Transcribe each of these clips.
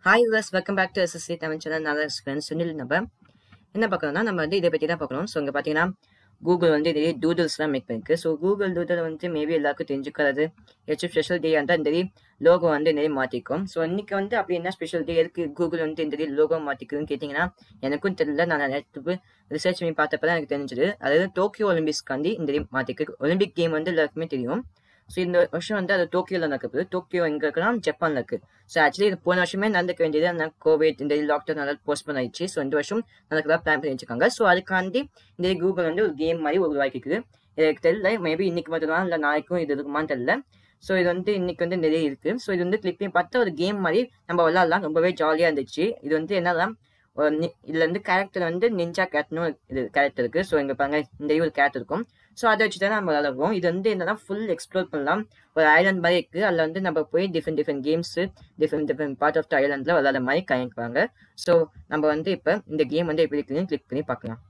hi யூஸ் welcome back to SSC Tamil channel நல்ல friends Sunil நம்ம என்ன பார்க்கணும்னா நம்ம வந்து இதை பற்றி தான் பார்க்கணும் ஸோ இங்கே பார்த்தீங்கன்னா கூகுள் வந்து இதே டூடுல்ஸ்லாம் மேக் பண்ணிருக்கு ஸோ கூகுள் டூடல் வந்து மேபி எல்லாருக்கும் தெரிஞ்சுக்கிறது ஏதாச்சும் ஸ்பெஷல் டே இருந்தால் இந்த லோகோ வந்து நிறைய மாற்றிக்கும் ஸோ இன்னைக்கு வந்து அப்படி என்ன ஸ்பெஷல் டே எதுக்கு கூகுள் வந்து இந்த லோகோ மாற்றிக்குதுன்னு கேட்டிங்கன்னா எனக்கும் தெரியல நான் நேற்று ரிசர்ச் பண்ணி பார்த்தப்ப தான் எனக்கு தெரிஞ்சது அதாவது டோக்கியோ ஒலிம்பிக்ஸ்க்காண்டி இந்த மாற்றிக்கு ஒலிம்பிக் கேம் வந்து எல்லாருக்குமே தெரியும் ஸோ இந்த வருஷம் வந்து அது டோக்கியோவில் நடக்குது டோக்கியோ எங்கே இருக்குன்னா ஜப்பானில் இருக்குது ஸோ ஆக்சுவலி இது போன வருஷமே நடக்க வேண்டியது அந்த கோவிட் இந்த லாக்டவுன் நல்லா போஸ்ட் ஆயிடுச்சு ஸோ இந்த வருஷம் நடக்கிறதா பிளான் பண்ணி வச்சிருக்காங்க ஸோ அதுக்காண்டி இந்த கூகுள் வந்து ஒரு கேம் மாதிரி உருவாக்கிக்குது எனக்கு தெரியல மேபி இன்னைக்கு மட்டும்தான் இல்லை நாளைக்கும் இது இருக்குமான்னு தெரியல ஸோ இது வந்து இன்னைக்கு வந்து நிறைய இருக்குது ஸோ இது வந்து கிளிப்பையும் பார்த்தா ஒரு கேம் மாதிரி நம்ம விளாட்லாம் ரொம்பவே ஜாலியாக இருந்துச்சு இது வந்து என்னதான் இதுல இருந்து கேரக்டர் வந்து நிஞ்சா கேட்னு இது கேரக்டர் இருக்கு ஸோ எங்க பாருங்க இந்த ஒரு கேரக்டர் இருக்கும் ஸோ அதை வச்சு தான் நம்ம விளாடுவோம் இது வந்து என்னன்னா ஃபுல் எக்ஸ்ப்ளோர் பண்ணலாம் ஒரு ஐலாண்ட் மாதிரி இருக்கு அதில் வந்து நம்ம போய் different different games different different part of the ஐலாண்டில் விளாட மாதிரி கயங்குவாங்க ஸோ நம்ம வந்து இப்போ இந்த கேம் வந்து எப்படி இருக்குன்னு கிளிக் பண்ணி பார்க்கலாம்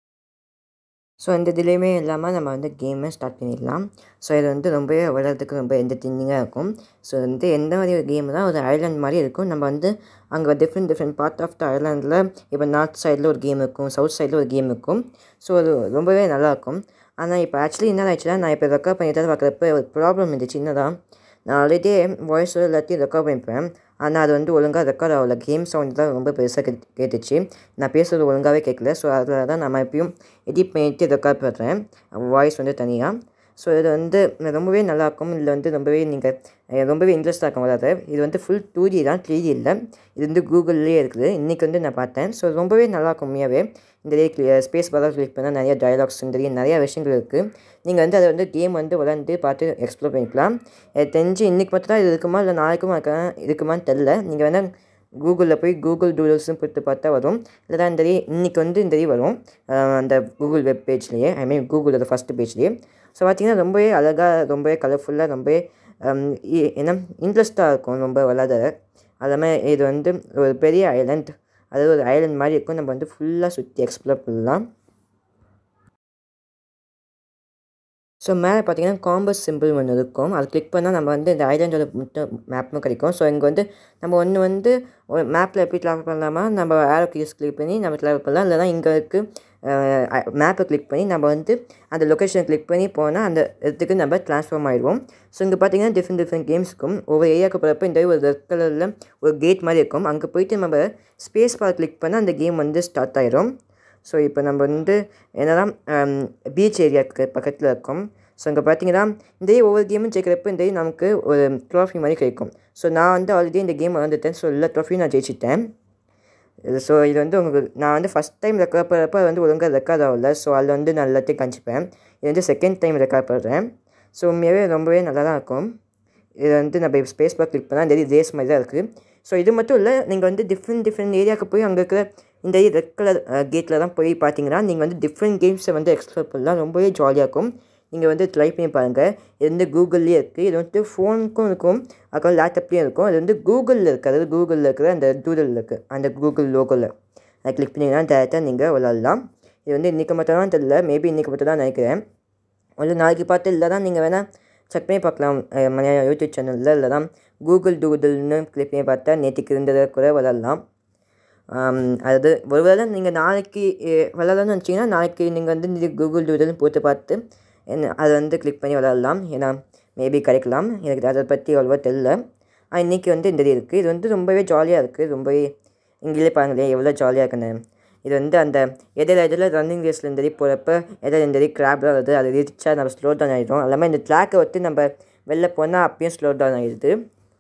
ஸோ இந்த இதுலேயுமே இல்லாமல் நம்ம வந்து கேமை ஸ்டார்ட் பண்ணிடலாம் ஸோ இது வந்து ரொம்பவே விளையாடுறதுக்கு ரொம்ப என்டர்டெய்னிங்காக இருக்கும் ஸோ வந்து எந்த மாதிரி ஒரு கேம் தான் ஒரு ஐலாண்ட் மாதிரி இருக்கும் நம்ம வந்து அங்கே different different part of the ஐலாண்டில் இப்போ நார்த் சைடில் ஒரு கேம் இருக்கும் சவுத் சைடில் ஒரு கேம் இருக்கும் ஸோ அது ரொம்பவே நல்லாயிருக்கும் ஆனால் இப்போ ஆக்சுவலி என்ன ஆச்சுன்னா நான் இப்போ ரெக்கார்ட் பண்ணிட்டு பார்க்குறப்ப ஒரு ப்ராப்ளம் இருந்துச்சு என்னதான் நான் ஆல்ரெடி வாய்ஸ் எல்லாத்தையும் ரெக்கார்ட் பண்ணிப்பேன் ஆனால் அது வந்து ஒழுங்காக ரெக்கார்ட் ஆகல கேம் சவுண்ட் தான் ரொம்ப பெருசாக கே கேட்டுச்சு நான் பேசுகிறது ஒழுங்காகவே கேட்கல ஸோ அதில் தான் நான் எப்பயும் எடிட் பண்ணிட்டு ரெக்கார்ட் பண்ணுறேன் வாய்ஸ் வந்து தனியாக ஸோ இது வந்து ரொம்பவே நல்லாயிருக்கும் இதில் வந்து ரொம்பவே நீங்கள் ரொம்பவே இன்ட்ரெஸ்ட்டாக இருக்கும் வராது இது வந்து ஃபுல் டூ டி தான் த்ரீ டி இல்லை இது வந்து கூகுள்லேயே இருக்குது இன்றைக்கி வந்து நான் பார்த்தேன் ஸோ ரொம்பவே நல்லாயிருக்கும் உண்மையாகவே இந்த டே ஸ்பேஸ் பாராக கிளிக் பண்ணால் நிறைய டயலாக்ஸ் இந்த நிறைய விஷயங்கள் இருக்குது நீங்கள் வந்து அதை வந்து கேம் வந்து விளாண்டு பார்த்து எக்ஸ்ப்ளோர் பண்ணிக்கலாம் எனக்கு தெரிஞ்சு இன்றைக்கி மட்டும் தான் இது இருக்குமா இல்லை நாளைக்கும் இருக்குமான்னு தெரில நீங்கள் வேணால் கூகுளில் போய் கூகுள் டூடல்ஸ்னு போட்டு பார்த்தா வரும் இல்லைனா இந்த இன்றைக்கி வந்து இந்த வரும் அந்த கூகுள் வெப் பேஜ்லேயே ஐ மீன் கூகுளோட ஃபஸ்ட்டு பேஜ்லேயே ஸோ பார்த்திங்கன்னா ரொம்பவே அழகாக ரொம்பவே கலர்ஃபுல்லாக ரொம்பவே என்ன இன்ட்ரெஸ்ட்டாக இருக்கும் ரொம்ப விளாட அதுமாதிரி இது வந்து ஒரு பெரிய ஐலண்ட் அதாவது ஒரு ஐலண்ட் மாதிரி இருக்கும் நம்ம வந்து ஃபுல்லாக சுற்றி எக்ஸ்ப்ளோர் பண்ணலாம் ஸோ மேலே பார்த்தீங்கன்னா காம்பஸ் சிம்பிள் ஒன்று இருக்கும் அது கிளிக் பண்ணால் நம்ம வந்து இந்த ஐலாண்டோட மட்டும் மேப்பும் கிடைக்கும் ஸோ இங்கே வந்து நம்ம ஒன்று வந்து ஒரு மேப்பில் எப்படி ட்ராவல் பண்ணலாமா நம்ம ஏரோ கீஸ் கிளிக் பண்ணி நம்ம ட்ராவல் பண்ணலாம் இல்லைனா இங்கே இருக்குது மேப்பை கிளிக் பண்ணி நம்ம வந்து அந்த லொக்கேஷனை கிளிக் பண்ணி போனால் அந்த இடத்துக்கு நம்ம ட்ரான்ஸ்ஃபார்ம் ஆகிடுவோம் ஸோ இங்கே பார்த்தீங்கன்னா டிஃப்ரெண்ட் டிஃப்ரெண்ட் கேம்ஸ் இருக்கும் ஒவ்வொரு ஏரியாவுக்கு போகிறப்ப இந்த ஒரு ரெட் கலரில் ஒரு கேட் மாதிரி இருக்கும் அங்கே போயிட்டு நம்ம ஸ்பேஸ் பார் கிளிக் பண்ணால் அந்த கேம் வந்து ஸ்டார்ட் ஆகிடும் ஸோ இப்போ நம்ம வந்து என்னதான் பீச் ஏரியாவுக்கு பக்கத்தில் இருக்கோம் ஸோ இங்கே பார்த்தீங்கன்னா இந்த ஒவ்வொரு கேமும் ஜெயிக்கிறப்ப இந்த நமக்கு ஒரு ட்ராஃபி மாதிரி கிடைக்கும் ஸோ நான் வந்து ஆல்ரெடி இந்த கேம் வந்துட்டேன் ஸோ எல்லா ட்ராஃபியும் நான் ஜெயிச்சிட்டேன் ஸோ இது வந்து உங்களுக்கு நான் வந்து ஃபஸ்ட் டைம் ரெக்கார்ட் பண்ணுறப்ப அது வந்து ஒழுங்காக ரெக்கார்ட் ஆகல ஸோ அதில் வந்து நான் எல்லாத்தையும் காமிச்சிப்பேன் இது வந்து செகண்ட் டைம் ரெக்கார்ட் பண்ணுறேன் ஸோ உண்மையாகவே ரொம்பவே நல்லா தான் இருக்கும் இது வந்து நம்ம ஸ்பேஸ் பார் கிளிக் பண்ணால் இந்த ரேஸ் மாதிரி தான் இருக்குது ஸோ இது மட்டும் இல்லை நீங்கள் வந்து டிஃப்ரெண்ட் டிஃப்ரெண்ட் ஏரியாவுக்கு போய் அங்கே இருக்கிற இந்த ரெட் கலர் கேட்டில் தான் போய் பார்த்தீங்கன்னா நீங்கள் வந்து டிஃப்ரெண்ட் கேம்ஸை வந்து எக்ஸ்ப்ளோர் பண்ணலாம் ரொம்பவே ஜாலியாக இருக்கும் நீங்கள் வந்து ட்ரை பண்ணி பாருங்கள் இது வந்து கூகுள்லேயே இருக்குது இது வந்து ஃபோனுக்கும் இருக்கும் அப்புறம் லேப்டாப்லேயும் இருக்கும் இது வந்து கூகுளில் இருக்குது அதாவது கூகுளில் இருக்கிற அந்த டூடல் இருக்குது அந்த கூகுள் லோகோவில் அதை கிளிக் பண்ணிங்கன்னா டேரெக்டாக நீங்கள் விளாட்லாம் இது வந்து இன்றைக்கி மட்டும் தான் தெரியல மேபி இன்றைக்கி மட்டும் தான் நினைக்கிறேன் ஒரு நாளைக்கு பார்த்து இல்லை தான் நீங்கள் வேணால் செக் பண்ணி பார்க்கலாம் மலையாள யூடியூப் சேனலில் இல்லை தான் கூகுள் டூகுடல்னு கிளிக் பண்ணி பார்த்தா நேற்றுக்கு இருந்ததை கூட விளாட்லாம் அதாவது ஒருவேளை நீங்கள் நாளைக்கு விளாட்லான்னு நினச்சிங்கன்னா நாளைக்கு நீங்கள் வந்து இந்த கூகுள் டூடல்னு போட்டு பார்த்து என்ன அதை வந்து கிளிக் பண்ணி விளாட்லாம் ஏன்னா மேபி கிடைக்கலாம் எனக்கு அதை பற்றி அவ்வளோவா தெரில இன்றைக்கி வந்து இந்த இது இருக்குது இது வந்து ரொம்பவே ஜாலியாக இருக்குது ரொம்பவே இங்கேயே பாருங்களேன் எவ்வளோ ஜாலியாக இருக்குன்னு இது வந்து அந்த இடையில இடையில ரன்னிங் ரேஸில் இந்த போகிறப்ப இடையில இந்த கிராப் வருது அது ரீச்சாக நம்ம ஸ்லோ டவுன் ஆகிடும் எல்லாமே இந்த ட்ராக்கை வந்து நம்ம வெளில போனால் அப்பயும் ஸ்லோ டவுன் ஆகிடுது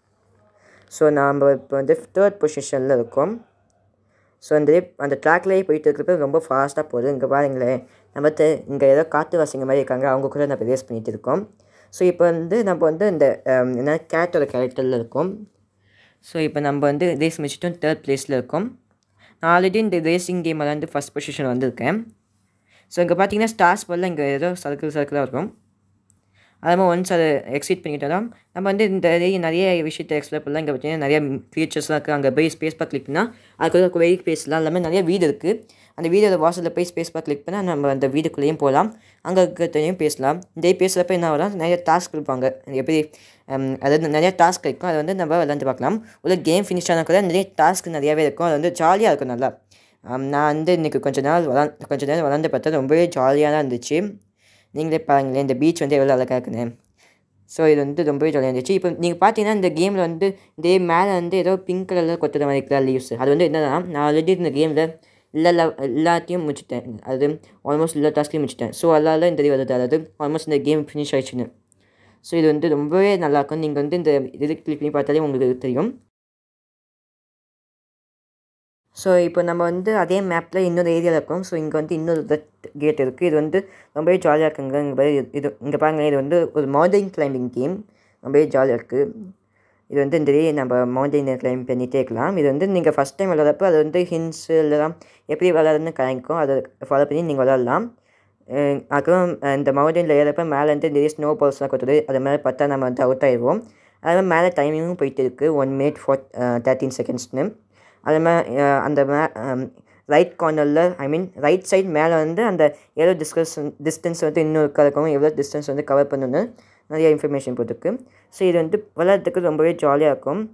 ஸோ நாம் இப்போ வந்து தேர்ட் பொசிஷனில் இருக்கோம் ஸோ அந்த அந்த ட்ராக்லேயே போயிட்டு இருக்கிறப்ப ரொம்ப ஃபாஸ்ட்டாக போகுது இங்கே பாருங்களேன் நம்ம இங்கே ஏதோ காற்று வாசிங்க மாதிரி இருக்காங்க அவங்க கூட நம்ம ரேஸ் பண்ணிகிட்டு இருக்கோம் ஸோ இப்போ வந்து நம்ம வந்து இந்த என்ன கேட்டோட கேரக்டரில் இருக்கோம் ஸோ இப்போ நம்ம வந்து ரேஸ் முடிச்சிட்டோம் தேர்ட் ப்ளேஸில் இருக்கோம் நான் ஆல்ரெடி இந்த ரேசிங் கேமில் வந்து ஃபஸ்ட் பொசிஷன் வந்திருக்கேன் ஸோ இங்கே பார்த்தீங்கன்னா ஸ்டார்ஸ் போல் இங்கே ஏதோ சர்க்கிள் சர்க்கிளாக இருக்கும் அது மாதிரி ஒன்ஸ் அதை எக்ஸிட் பண்ணிட்டோம்னா நம்ம வந்து இந்த நிறைய நிறைய விஷயத்தை எக்ஸ்ப்ளோர் பண்ணலாம் இங்கே பார்த்தீங்கன்னா நிறைய ஃபீச்சர்ஸ்லாம் இருக்குது அங்கே போய் ஸ்பேஸ் பார்க் கிளிக் பண்ணால் அதுக்கு வெயிட் பேசலாம் எல்லாமே நிறைய வீடு இருக்குது அந்த வீடோட வாசலில் போய் ஸ்பேஸ் பார்க் கிளிக் பண்ணால் நம்ம அந்த வீடுக்குள்ளேயும் போகலாம் அங்கே இருக்கிறதையும் பேசலாம் இதே பேசுகிறப்ப என்ன ஆகும் நிறைய டாஸ்க் கொடுப்பாங்க எப்படி அதாவது நிறைய டாஸ்க் இருக்கும் அதை வந்து நம்ம விளாண்டு பார்க்கலாம் உள்ள கேம் ஃபினிஷ் ஆனால் கூட நிறைய டாஸ்க் நிறையாவே இருக்கும் அது வந்து ஜாலியாக இருக்கும் நல்லா நான் வந்து இன்றைக்கி கொஞ்ச நாள் விளாண் கொஞ்ச நேரம் விளாண்டு பார்த்தா ரொம்பவே ஜாலியாக தான் இருந்துச்சு நீங்களே பாருங்களேன் இந்த பீச் வந்து எவ்வளோ அழகாக இருக்குன்னு ஸோ இது வந்து ரொம்பவே ஜாலியாக இருந்துச்சு இப்போ நீங்கள் பார்த்தீங்கன்னா இந்த கேமில் வந்து இதே மேலே வந்து ஏதோ பிங்க் கலரில் கொத்துற மாதிரி இருக்கிற லீவ்ஸ் அது வந்து என்னன்னா நான் ஆல்ரெடி இந்த கேமில் எல்லா எல்லாத்தையும் முடிச்சிட்டேன் அது ஆல்மோஸ்ட் எல்லா டாஸ்க்கையும் முடிச்சிட்டேன் ஸோ அதனால இந்த இது வருது அதாவது ஆல்மோஸ்ட் இந்த கேம் ஃபினிஷ் ஆயிடுச்சுன்னு ஸோ இது வந்து ரொம்பவே நல்லாயிருக்கும் நீங்கள் வந்து இந்த இது கிளிக் பண்ணி பார்த்தாலே உங்களுக்கு தெரியும் ஸோ இப்போ நம்ம வந்து அதே மேப்பில் இன்னொரு ஏரியாவில் இருக்கோம் ஸோ இங்கே வந்து இன்னொரு கேட் இருக்குது இது வந்து ரொம்பவே ஜாலியாக இருக்குங்க இங்கே இது இங்கே பாருங்கள் இது வந்து ஒரு மவுண்டைன் கிளைம்பிங் கேம் ரொம்பவே ஜாலியாக இருக்குது இது வந்து இந்த நம்ம மவுண்டைனை கிளைம் பண்ணிகிட்டே இருக்கலாம் இது வந்து நீங்கள் ஃபஸ்ட் டைம் விளாட்றப்போ அது வந்து ஹின்ஸ் இல்லைலாம் எப்படி விளாட்றதுன்னு கணக்கும் அதை ஃபாலோ பண்ணி நீங்கள் விளாட்லாம் அப்புறம் இந்த மவுண்டனில் ஏறப்போ மேலேருந்து நிறைய ஸ்னோ பால்ஸ்லாம் கொத்துது அது மேலே பார்த்தா நம்ம வந்து அவுட் ஆயிடுவோம் அது மேலே டைமிங்கும் போயிட்டு இருக்குது ஒன் மினிட் ஃபோர் தேர்ட்டின் செகண்ட்ஸ்னு அது மாதிரி அந்த மே ரைட் கார்னரில் ஐ மீன் ரைட் சைட் மேலே வந்து அந்த எவ்வளோ டிஸ்கஸ் டிஸ்டன்ஸ் வந்து இன்னும் இருக்கறதுக்கும் எவ்வளோ டிஸ்டன்ஸ் வந்து கவர் பண்ணணுன்னு நிறைய இன்ஃபர்மேஷன் போட்டிருக்கு ஸோ இது வந்து விளையாடுறதுக்கு ரொம்பவே ஜாலியாக இருக்கும்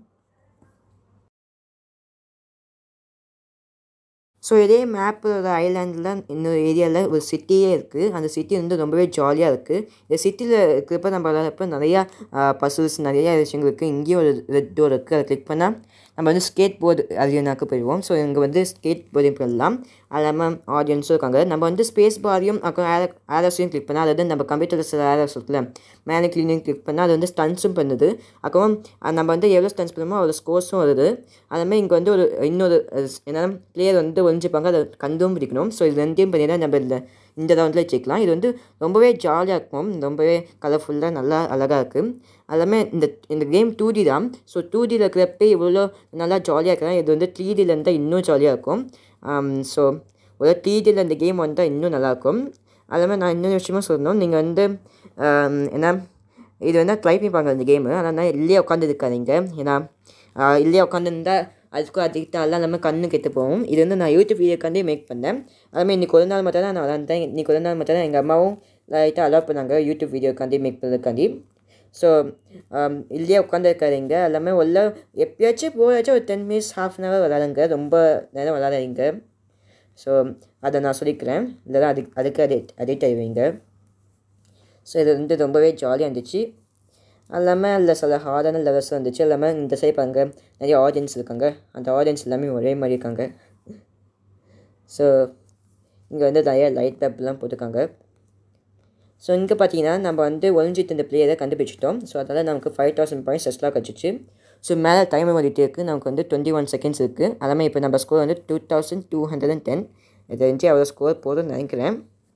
ஸோ இதே மேப்போட ஐலாண்டில் இன்னொரு ஏரியாவில் ஒரு சிட்டியே இருக்குது அந்த சிட்டி வந்து ரொம்பவே ஜாலியாக இருக்குது இந்த சிட்டியில் இருக்கிறப்ப நம்ம விளையாடுறப்ப நிறையா பசில்ஸ் நிறையா விஷயங்கள் இருக்குது இங்கேயும் ஒரு ரெட் டோர் இருக்குது அதை கிளிக் பண்ணால் நம்ம வந்து ஸ்கேட் போர்டு அரியனாக்கு போயிடுவோம் ஸோ இங்கே வந்து ஸ்கேட் போர்டையும் பண்ணலாம் அது இல்லாமல் ஆடியன்ஸும் இருக்காங்க நம்ம வந்து ஸ்பேஸ் பாரையும் அப்புறம் ஏர ஏரோஸையும் கிளிக் பண்ணால் அதாவது நம்ம கம்ப்யூட்டர் சில ஏரோஸ் இருக்குல்ல மேலே கிளீனிங் கிளிக் பண்ணால் அது வந்து ஸ்டன்ஸும் பண்ணுது அப்புறம் நம்ம வந்து எவ்வளோ ஸ்டன்ஸ் பண்ணுமோ அவ்வளோ ஸ்கோர்ஸும் வருது அதுமாதிரி இங்கே வந்து ஒரு இன்னொரு என்னென்னா பிளேயர் வந்து ஒழிஞ்சிப்பாங்க அதை கண்டும் பிடிக்கணும் ஸோ இது ரெண்டையும் பண்ணி தான் நம்ம இந்த இந்த ரவுண்டில் வச்சுக்கலாம் இது வந்து ரொம்பவே ஜாலியாக இருக்கும் ரொம்பவே கலர்ஃபுல்லாக நல்லா அழகாக இருக்குது எல்லாமே இந்த இந்த கேம் டூ டி தான் ஸோ டூ டியில் இருக்கிறப்ப இவ்வளோ நல்லா ஜாலியாக இருக்கிறேன் இது வந்து த்ரீ டியில் இருந்தால் இன்னும் ஜாலியாக இருக்கும் ஸோ ஒரு த்ரீ டியில் இந்த கேம் வந்தால் இன்னும் நல்லாயிருக்கும் அதுமாதிரி நான் இன்னொரு விஷயமும் சொல்லணும் நீங்கள் வந்து என்ன இது வந்து ட்ரை பண்ணி பாருங்கள் இந்த கேமு ஆனால் நான் இல்லையே உட்காந்து இருக்காதீங்க ஏன்னா இல்லையே உட்காந்துருந்தா அதுக்கும் அதிகத்தாலாம் நம்ம கண்ணு கெட்டு போகும் இது வந்து நான் யூடியூப் வீடியோக்காண்டி மேக் பண்ணேன் அதுமாதிரி இன்றைக்கி ஒரு நாள் மட்டும் தான் நான் விளாண்டேன் இன்றைக்கி ஒரு நாள் மட்டும் தான் எங்கள் அம்மாவும் லைட்டாக அலோவ் பண்ணாங்க யூடியூப் வீடியோக்காண்டி மேக் பண்ணதுக்காண்டி ஸோ இல்லையே உட்காந்துருக்காதீங்க எல்லாமே உள்ள எப்பயாச்சும் போயாச்சும் ஒரு ten minutes half an hour விளாடுங்க ரொம்ப நேரம் விளாடாதீங்க ஸோ அதை நான் சொல்லிக்கிறேன் இல்லைனா அதுக்கு அதுக்கு அடிக்ட் அடிக்ட் ஆகிடுவீங்க ஸோ இது வந்து ரொம்பவே ஜாலியாக இருந்துச்சு எல்லாமே அதில் சில ஹார்டான லெவல்ஸ் இருந்துச்சு எல்லாமே இந்த சைட் பாருங்க நிறைய ஆடியன்ஸ் இருக்காங்க அந்த ஆடியன்ஸ் எல்லாமே ஒரே மாதிரி இருக்காங்க ஸோ இங்கே வந்து நிறைய லைட் டப்லாம் போட்டிருக்காங்க ஸோ இங்கே பார்த்தீங்கன்னா நம்ம வந்து ஒழிஞ்சிட்டு இந்த பிளேயரை கண்டுபிடிச்சிட்டோம் ஸோ அதனால் நமக்கு ஃபைவ் தௌசண்ட் பாயிண்ட்ஸ் எக்ஸ்ட்ரா கிடச்சிச்சு ஸோ மேலே டைம் வந்துட்டு இருக்குது நமக்கு வந்து டுவெண்ட்டி ஒன் செகண்ட்ஸ் இருக்குது எல்லாமே இப்போ நம்ம ஸ்கோர் வந்து two thousand two hundred and ten இது இருந்துச்சு அவ்வளோ ஸ்கோர் போதும்னு நினைக்கிறேன்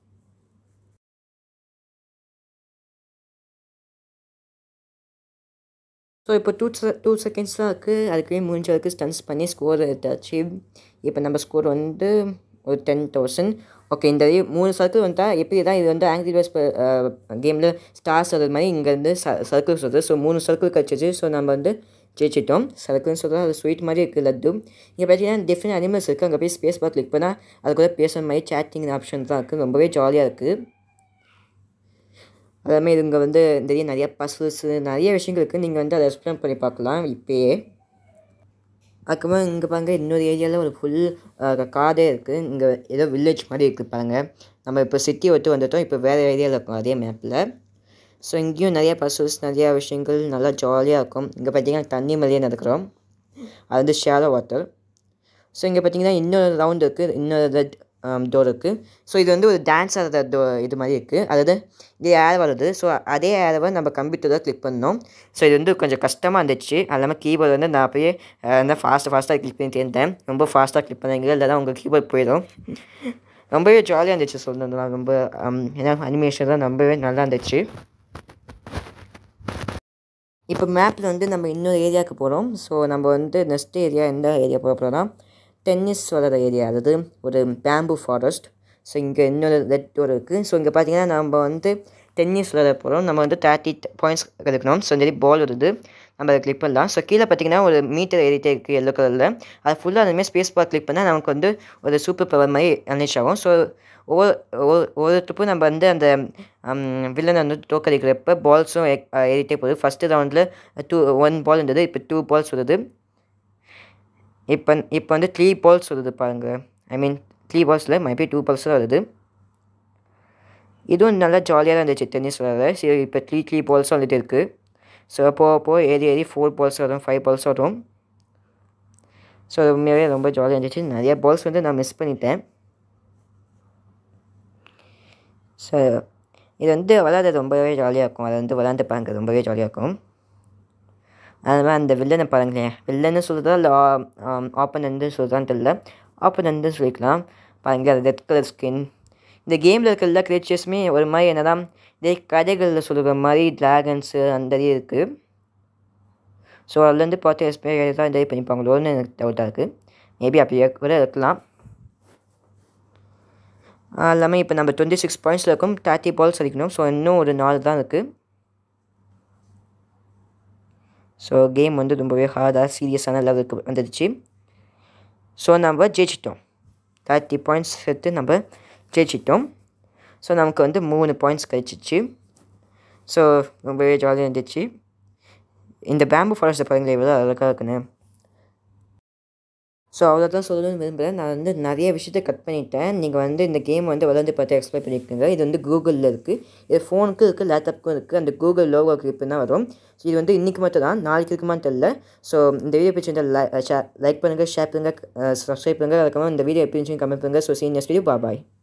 ஸோ இப்போ டூ டூ செகண்ட்ஸ் தான் இருக்குது அதுக்குள்ளே முடிஞ்ச வரைக்கும் ஸ்டன்ஸ் பண்ணி ஸ்கோர் எடுத்தாச்சு இப்போ நம்ம ஸ்கோர் வந்து ஒரு டென் தௌசண்ட் ஓகே இந்த மூணு சர்க்கிள் வந்தால் எப்படி தான் இது வந்து ஆங்கிரி பேஸ் கேமில் ஸ்டார்ஸ் வர்றது மாதிரி இங்கேருந்து ச சர்க்கிள்ஸ் வருது ஸோ மூணு சர்க்கிள் கிடச்சிச்சு ஸோ நம்ம வந்து ஜெயிச்சிட்டோம் சர்க்கிள்னு சொல்கிறது அது ஸ்வீட் மாதிரி இருக்குது லட்டு இங்கே பார்த்தீங்கன்னா டிஃப்ரெண்ட் அனிமல்ஸ் இருக்குது அங்கே போய் ஸ்பேஸ் பார் கிளிக் பண்ணால் அது கூட பேசுகிற மாதிரி சேட்டிங் ஆப்ஷன் தான் இருக்குது ரொம்பவே ஜாலியாக இருக்குது அதுமாதிரி இங்கே வந்து நிறைய நிறைய பஸ்ஸஸ் நிறைய விஷயங்கள் இருக்குது நீங்கள் வந்து அதை எக்ஸ்பிளைன் பண்ணி பார்க்கலாம் இப்போயே அதுக்கப்புறம் இங்கே பாருங்க இன்னொரு ஏரியாவில் ஒரு ஃபுல் காடே இருக்குது இங்கே ஏதோ வில்லேஜ் மாதிரி இருக்குது பாருங்கள் நம்ம இப்போ சிட்டி விட்டு வந்துட்டோம் இப்போ வேறு ஏரியாவில் இருக்கோம் அதே மேப்பில் ஸோ இங்கேயும் நிறைய பஸ்ஸஸ் நிறையா விஷயங்கள் நல்லா ஜாலியாக இருக்கும் இங்கே பார்த்தீங்கன்னா தண்ணி மேலேயே நடக்கிறோம் அது வந்து ஷேலோ வாட்டர் ஸோ இங்கே பார்த்தீங்கன்னா இன்னொரு ரவுண்ட் இருக்குது இன்னொரு ரெட் டோர் இருக்குது ஸோ இது வந்து ஒரு டான்ஸ் ஆடுற டோ இது மாதிரி இருக்குது அதாவது இது ஏர் வருது ஸோ அதே ஏரவை நம்ம கம்ப்யூட்டரில் கிளிக் பண்ணோம் ஸோ இது வந்து கொஞ்சம் கஷ்டமாக இருந்துச்சு அது இல்லாமல் கீபோர்டு வந்து நான் அப்படியே வந்து ஃபாஸ்ட்டு ஃபாஸ்ட்டாக கிளிக் பண்ணி தேர்ந்தேன் ரொம்ப ஃபாஸ்ட்டாக கிளிக் பண்ணீங்க இல்லைனா உங்கள் கீபோர்ட் போயிடும் ரொம்பவே ஜாலியாக இருந்துச்சு சொல்லணும்னா ரொம்ப ஏன்னா அனிமேஷன் தான் ரொம்பவே நல்லா இருந்துச்சு இப்போ மேப்பில் வந்து நம்ம இன்னொரு ஏரியாவுக்கு போகிறோம் ஸோ நம்ம வந்து நெக்ஸ்ட் ஏரியா எந்த ஏரியா போக போகிறோம்னா டென்னிஸ் வளர ஏரியா அதாவது ஒரு பேம்பு ஃபாரஸ்ட் ஸோ இங்கே இன்னொரு ரெட் டோர் இருக்குது ஸோ இங்கே பார்த்தீங்கன்னா நம்ம வந்து டென்னிஸ் விளையாட போகிறோம் நம்ம வந்து தேர்ட்டி பாயிண்ட்ஸ் எடுக்கணும் ஸோ இந்த பால் வருது நம்ம அதை கிளிக் பண்ணலாம் ஸோ கீழே பார்த்தீங்கன்னா ஒரு மீட்டர் ஏறிட்டே இருக்குது எல்லோ கலரில் அது ஃபுல்லாக அதுமாதிரி ஸ்பேஸ் பார் கிளிக் பண்ணால் நமக்கு வந்து ஒரு சூப்பர் பவர் மாதிரி அன்லிஷ் ஆகும் ஸோ ஒவ்வொரு ஒவ்வொரு ஒரு ட்ரிப்பும் நம்ம வந்து அந்த வில்லனை வந்து தோக்கடிக்கிறப்ப பால்ஸும் ஏறிட்டே போகுது ஃபஸ்ட்டு ரவுண்டில் டூ ஒன் பால் இருந்தது இப்போ டூ பால்ஸ் வருது இப்போ இப்போ வந்து த்ரீ பால்ஸ் வருது பாருங்கள் ஐ மீன் த்ரீ பால்ஸில் மைபி டூ பால்ஸ் தான் வருது இதுவும் நல்லா ஜாலியாக தான் இருந்துச்சு டென்னிஸ் விளையாட சரி இப்போ த்ரீ த்ரீ பால்ஸும் வந்துட்டு இருக்குது ஸோ போக போக ஏறி ஏறி ஃபோர் பால்ஸ் வரும் ஃபைவ் பால்ஸ் வரும் ஸோ உண்மையாகவே ரொம்ப ஜாலியாக இருந்துச்சு நிறைய பால்ஸ் வந்து நான் மிஸ் பண்ணிட்டேன் ஸோ இது வந்து விளையாட ரொம்பவே ஜாலியாக இருக்கும் அதை வந்து விளையாண்டு பாருங்க ரொம்பவே ஜாலியாக இருக்கும் அதுமாதிரி அந்த வில்லனை பாருங்களேன் வில்லன்னு சொல்கிறதா இல்லை ஆப்பனந்து சொல்கிறதான்னு தெரியல ஆப்பனந்து சொல்லிக்கலாம் பாருங்கள் அது ரெட் கலர் ஸ்கின் இந்த கேமில் இருக்க எல்லா கிரியேச்சர்ஸுமே ஒரு மாதிரி என்னதான் இதே கதைகளில் சொல்கிற மாதிரி ட்ராகன்ஸு அந்த இது இருக்குது ஸோ அதுலேருந்து பார்த்து எக்ஸ்பீரியர் தான் இது பண்ணிப்பாங்களோன்னு எனக்கு டவுட்டாக இருக்குது மேபி அப்படியே கூட இருக்கலாம் எல்லாமே இப்போ நம்ம டுவெண்ட்டி சிக்ஸ் பாயிண்ட்ஸில் இருக்கும் தேர்ட்டி பால்ஸ் அடிக்கணும் ஸோ இன்னும் ஒரு நாலு தான் இருக்குது ஸோ கேம் வந்து ரொம்பவே ஹார்டாக சீரியஸான லெவலுக்கு வந்துடுச்சு ஸோ நம்ம ஜெயிச்சிட்டோம் தேர்ட்டி பாயிண்ட்ஸ் எடுத்து நம்ம ஜெயிச்சிட்டோம் ஸோ நமக்கு வந்து மூணு பாயிண்ட்ஸ் கிடச்சிச்சு ஸோ ரொம்பவே ஜாலியாக இருந்துச்சு இந்த பேம்பு ஃபாரஸ்ட்டை பாருங்களேன் எவ்வளோ அழகாக இருக்குன்னு ஸோ அவ்வளோதான் சொல்லணும்னு விரும்புகிறேன் நான் வந்து நிறைய விஷயத்த கட் பண்ணிட்டேன் நீங்கள் வந்து இந்த கேம் வந்து விளாண்டு பார்த்து எக்ஸ்பிளைன் பண்ணியிருக்கீங்க இது வந்து கூகுளில் இருக்குது இது ஃபோனுக்கும் இருக்குது லேப்டாப்புக்கும் இருக்குது அந்த கூகுள் லோகோ கிளிப் தான் வரும் ஸோ இது வந்து இன்றைக்கி மட்டும் தான் நாளைக்கு இருக்குமான்னு தெரில ஸோ இந்த வீடியோ பிடிச்சிருந்தால் லைக் பண்ணுங்கள் ஷேர் பண்ணுங்கள் சப்ஸ்கிரைப் பண்ணுங்கள் அதுக்கப்புறம் இந்த வீடியோ எப்படி இருந்துச்சுன்னு கமெண்ட் பண்ணுங்கள் ஸோ சீன் நெக்ஸ்ட் வீடியோ பாய்